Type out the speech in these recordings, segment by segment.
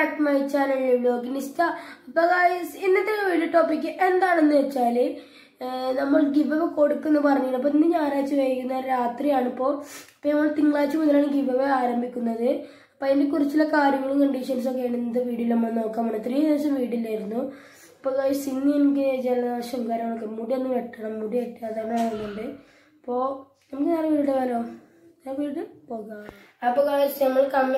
back to my channel വ്ലോഗിനിസ്റ്റ അപ്പോൾ guys ഇന്നത്തെ വീഡിയോ ടോപ്പിക്ക് എന്താണെന്ന് വെച്ചാൽ നമ്മൾ ഗിവ് അവേ കൊടുക്കുന്നു പറഞ്ഞിരുന്നു അപ്പോൾ ഇന്ന് ഞായറാഴ്ച വൈകുന്നേരം രാത്രിയാണ് ഇപ്പോൾ അപ്പോൾ നമ്മൾ തിങ്കളാഴ്ച മുതലാണ് ഗിവ് അവേ ആരംഭിക്കുന്നത് അപ്പോൾ അതിനെ കുറിച്ചുള്ള കാര്യങ്ങളും കണ്ടീഷൻസും ഒക്കെയാണ് ഇന്നത്തെ വീഡിയോയിൽ നമ്മൾ നോക്കാൻ പോകുന്നത് ഇത്രയും ദിവസം വീഡിയോയിലായിരുന്നു അപ്പോൾ ഗൈസ് ഇന്ന് എനിക്ക് ജലദോഷം കാര്യങ്ങളൊക്കെ മുടി ഒന്ന് വെട്ടണം മുടി വെട്ടാതാണ് ആകുന്നുണ്ട് അപ്പോൾ നമുക്ക് നേരെ വീട് വരോ നേരെ വീട് പോകാം അപ്പോൾ ഗൈസ് നമ്മൾ കമ്മ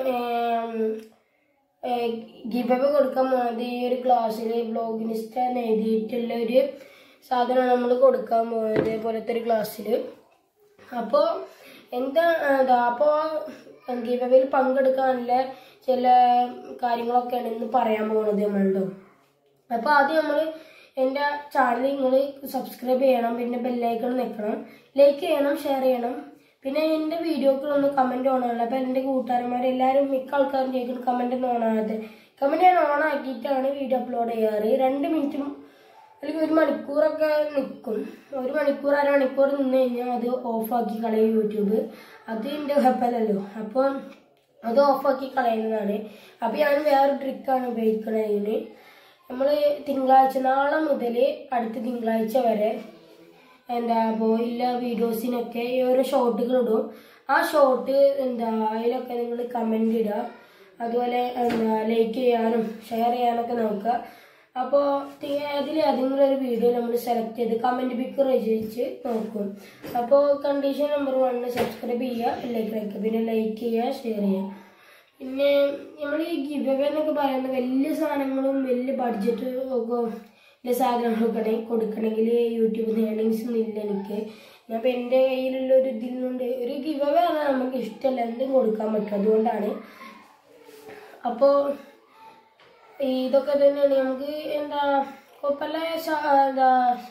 ഗിവ് അവേ കൊടുക്കാൻ പോകുന്നത് ഈ ഒരു ക്ലാസ്സിൽ ബ്ലോഗിനിസ്റ്റ് എന്ന് എഴുതിയിട്ടുള്ള ഒരു സാധനമാണ് നമ്മൾ കൊടുക്കാൻ പോകുന്നത് ഇതേപോലത്തെ ഒരു ക്ലാസ്സിൽ അപ്പോൾ എന്താ എന്താ അപ്പോൾ ഗിവ് അവേയിൽ പങ്കെടുക്കാനുള്ള ചില കാര്യങ്ങളൊക്കെയാണ് ഇന്ന് പറയാൻ പോകുന്നത് നമ്മളുടെ അപ്പോൾ ആദ്യം നമ്മൾ എൻ്റെ ചാനൽ നിങ്ങൾ സബ്സ്ക്രൈബ് ചെയ്യണം പിന്നെ ബെല്ലൈക്കൺ നിൽക്കണം ലൈക്ക് ചെയ്യണം ഷെയർ ചെയ്യണം പിന്നെ എൻ്റെ വീഡിയോക്കൊന്നും കമൻറ്റ് ഓണാണ് അപ്പോൾ എൻ്റെ കൂട്ടുകാരന്മാർ എല്ലാവരും മിക്ക ആൾക്കാരും ചോദിക്കും കമൻറ്റ് ഒന്നും ഓണാകാതെ കമൻറ്റ് ഞാൻ ഓൺ ആക്കിയിട്ടാണ് വീഡിയോ അപ്ലോഡ് ചെയ്യാറ് രണ്ട് മിനിറ്റും അല്ലെങ്കിൽ ഒരു മണിക്കൂറൊക്കെ നിൽക്കും ഒരു മണിക്കൂർ അര മണിക്കൂർ നിന്ന് കഴിഞ്ഞാൽ അത് ഓഫാക്കി കളയും യൂട്യൂബ് അത് എൻ്റെ കുഴപ്പമില്ലല്ലോ അപ്പോൾ അത് ഓഫാക്കി കളയുന്നതാണ് അപ്പോൾ ഞാൻ വേറെ ട്രിക്കാണ് ഉപയോഗിക്കുന്നത് ഇതിന് നമ്മൾ തിങ്കളാഴ്ച നാളെ മുതൽ അടുത്ത തിങ്കളാഴ്ച വരെ എന്താ പോയില്ല വീഡിയോസിനൊക്കെ ഈ ഓരോ ഷോട്ടുകൾ ഇടും ആ ഷോട്ട് എന്താ അതിലൊക്കെ നിങ്ങൾ കമൻ്റ് ഇടുക അതുപോലെ എന്താ ലൈക്ക് ചെയ്യാനും ഷെയർ ചെയ്യാനൊക്കെ നോക്കുക അപ്പോൾ അതിൽ ഏതെങ്കിലും ഒരു വീഡിയോ നമ്മൾ സെലക്ട് ചെയ്ത് കമൻറ്റ് പിക്ക് രചിച്ച് നോക്കും അപ്പോൾ കണ്ടീഷൻ നമ്പർ വണ്ണ് സബ്സ്ക്രൈബ് ചെയ്യുക ലൈക്ക് വയ്ക്കുക പിന്നെ ലൈക്ക് ചെയ്യുക ഷെയർ ചെയ്യുക പിന്നെ നമ്മൾ ഈ ഗിവ് അവേ എന്നൊക്കെ പറയുന്ന വലിയ സാധനങ്ങളും വലിയ ബഡ്ജറ്റ് ഒക്കെ വലിയ സാധനങ്ങളൊക്കെ കൊടുക്കണമെങ്കിൽ യൂട്യൂബിൽ ഏണിങ്സ് ഒന്നും ഇല്ല എനിക്ക് ഞാൻ ഇപ്പം എൻ്റെ കയ്യിലുള്ള ഒരു ഇതിൽ കൊണ്ട് ഒരു ഗിവ് അവേ പറഞ്ഞാൽ നമുക്ക് ഇഷ്ടമല്ല എന്തും കൊടുക്കാൻ പറ്റും അതുകൊണ്ടാണ് അപ്പോൾ ഇതൊക്കെ തന്നെയാണ് നമുക്ക് എന്താ കുഴപ്പമില്ല ശ- എന്താ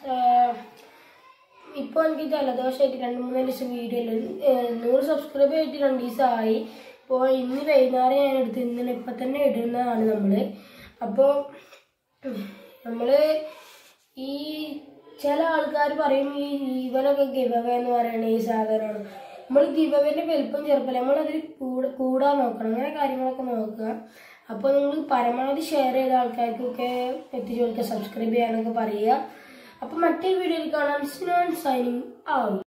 ഇപ്പോൾ എനിക്ക് ജലദോഷമായിട്ട് രണ്ട് മൂന്ന് ദിവസം വീഡിയോ നൂറ് സബ്സ്ക്രൈബ് ആയിട്ട് രണ്ട് ദിവസമായി അപ്പോൾ ഇന്ന് വൈകുന്നേരം ഞാൻ എടുത്ത് ഇന്നലെ ഇപ്പം തന്നെ ഇടുന്നതാണ് നമ്മൾ അപ്പോൾ നമ്മൾ ഈ ചില ആൾക്കാർ പറയും ഈ ഇവനൊക്കെ ഗിവവേ എന്ന് പറയണ ഈ സാധനമാണ് നമ്മൾ ഗിവവേൻ്റെ വലുപ്പം ചെറുപ്പമില്ല നമ്മളതിൽ കൂടെ കൂടാൻ നോക്കണം അങ്ങനെ കാര്യങ്ങളൊക്കെ നോക്കുക അപ്പോൾ നിങ്ങൾ പരമാവധി ഷെയർ ചെയ്ത ആൾക്കാർക്കൊക്കെ എത്തിച്ചു കൊടുക്കുക സബ്സ്ക്രൈബ് ചെയ്യാനൊക്കെ പറയുക അപ്പോൾ മറ്റൊരു വീഡിയോയിൽ കാണാം സ്നോൺ സൈനിങ് ഔട്ട്